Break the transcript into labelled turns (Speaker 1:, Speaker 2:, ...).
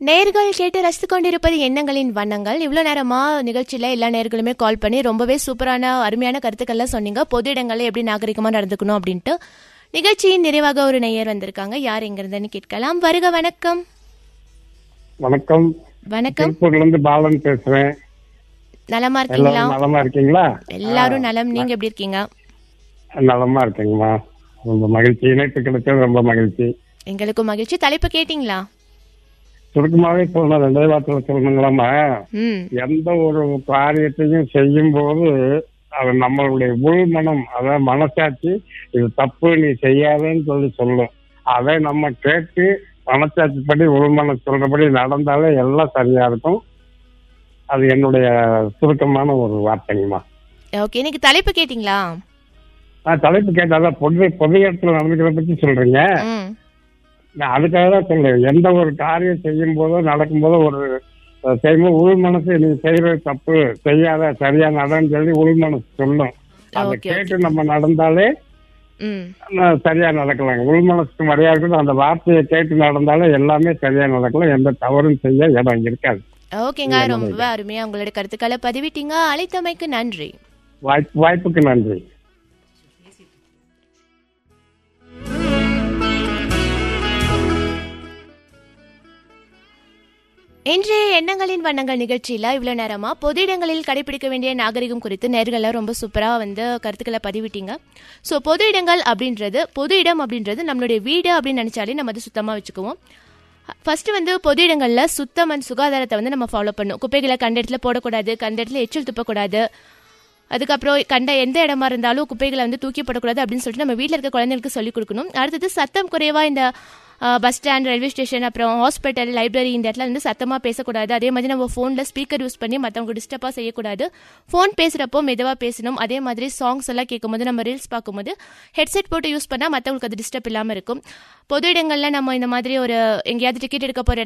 Speaker 1: நேர்கள் கேட்டு ரசித்து கொண்டிருப்பது எண்ணங்களின் வண்ணங்கள் இவ்வளோ நேரமா நிகழ்ச்சியில் எல்லா நேர்களுமே கால் பண்ணி ரொம்பவே சூப்பரான அருமையான கருத்துக்கள்லாம் சொன்னீங்க பொது இடங்களில் எப்படி நாகரிகமாக நடந்துக்கணும் அப்படின்ட்டு நிகழ்ச்சியின் நிறைவாக ஒரு நேயர் வந்திருக்காங்க யார் எங்கிருந்துன்னு கேட்கலாம் வருக வணக்கம்
Speaker 2: வணக்கம்
Speaker 1: வணக்கம்
Speaker 2: திருப்பூர்ல இருந்து பாலன் பேசுறேன்
Speaker 1: நலமா இருக்கீங்களா
Speaker 2: எல்லாரும் நலமா இருக்கீங்களா
Speaker 1: எல்லாரும் நலம் நீங்க எப்படி இருக்கீங்க
Speaker 2: நலமா இருக்கேங்கம்மா ரொம்ப மகிழ்ச்சி இணைப்பு கிடைச்சது ரொம்ப மகிழ்ச்சி
Speaker 1: எங்களுக்கும் மகிழ்ச்சி தலைப்பு கேட்டிங்களா
Speaker 2: சுருக்கமாவே சொல்லணும் ரெண்டே வார்த்தையில சொல்லணுங்களாம்மா
Speaker 1: ம்
Speaker 2: எந்த ஒரு காரியத்தையும் செய்யும் போது அது நம்மளுடைய உள் மனம் அதாவது மனசாட்சி இது தப்பு நீ செய்யாதேன்னு சொல்லி சொல்லும் அதை நம்ம கேட்டு மனசாட்சிப்படி உள் மனம் சொல்றபடி நடந்தாலே எல்லாம் சரியா இருக்கும் அது என்னுடைய சுருக்கமான ஒரு வார்த்தைங்கம்மா
Speaker 1: ஓகே இன்னைக்கு தலைப்பு கேட்டிங்களா
Speaker 2: நான் தலைப்பு கேட்டாதான் பொது பொது இடத்துல நடந்துக்கிறத பத்தி சொல்றீங்க
Speaker 1: ம்
Speaker 2: நான் அதுக்காக தான் சொல்றேன் எந்த ஒரு காரியம் செய்யும் போதோ நடக்கும் போதோ ஒரு அஹ், செய்யும்போது உள் மனசு நீ செய்யறது தப்பு செய்யாத சரியா நடன்னு சொல்லி உள் மனசு சொல்லும் அதை
Speaker 1: Okay,
Speaker 2: கேட்டு நம்ம நடந்தாலே
Speaker 1: ம்
Speaker 2: அஹ், சரியா நடக்கலாங்க உள் மனசுக்கு மரியாதை கொடுத்து அந்த வார்த்தையை கேட்டு நடந்தாலே எல்லாமே சரியா நடக்கலாம் எந்த தவறும் செய்ய இடம் இருக்காது
Speaker 1: ஓகேங்க ரொம்ப அருமையா உங்களோட கருத்துக்களை பதிவிட்டீங்க அழைத்தமைக்கு நன்றி
Speaker 2: வாய்ப்பு வாய்ப்புக்கு நன்றி
Speaker 1: இன்றைய எண்ணங்களின் வண்ணங்கள் நிகழ்ச்சியில இவ்வளவு நேரமா பொது இடங்களில் கடைபிடிக்க வேண்டிய நாகரிகம் குறித்து நேர்களை ரொம்ப சூப்பரா வந்து கருத்துக்களை பதிவிட்டீங்க ஸோ பொது இடங்கள் அப்படின்றது பொது இடம் அப்படின்றது நம்மளுடைய வீடு அப்படின்னு நினைச்சாலே நம்ம அது சுத்தமா வச்சுக்குவோம் ஃபர்ஸ்ட் வந்து பொது இடங்களில் சுத்தம் அண்ட் சுகாதாரத்தை வந்து நம்ம ஃபாலோ பண்ணணும் குப்பைகளை கண்ட இடத்துல போடக்கூடாது கண்ட இடத்துல எச்சில் துப்பக்கூடாது அதுக்கப்புறம் கண்ட எந்த இடமா இருந்தாலும் குப்பைகளை வந்து தூக்கி போடக்கூடாது அப்படின்னு சொல்லிட்டு நம்ம வீட்டில் இருக்க குழந்தைங்களுக்கு சொல்லிக் கொடுக்கணும் அடுத்தது சத்தம் குறைவா இந்த பஸ் ஸ்டாண்ட் ரயில்வே ஸ்டேஷன் அப்புறம் ஹாஸ்பிட்டல் லைப்ரரி இந்த இடத்துல வந்து சத்தமாக பேசக்கூடாது அதே மாதிரி நம்ம ஃபோனில் ஸ்பீக்கர் யூஸ் பண்ணி மற்றவங்க டிஸ்டர்பாக செய்யக்கூடாது ஃபோன் பேசுகிறப்போ மெதுவாக பேசணும் அதே மாதிரி சாங்ஸ் எல்லாம் கேட்கும்போது நம்ம ரீல்ஸ் பார்க்கும்போது ஹெட்செட் போட்டு யூஸ் பண்ணால் மற்றவங்களுக்கு அது டிஸ்டர்ப் இல்லாமல் இருக்கும் பொது இடங்களில் நம்ம இந்த மாதிரி ஒரு எங்கேயாவது டிக்கெட் எடுக்க போகிற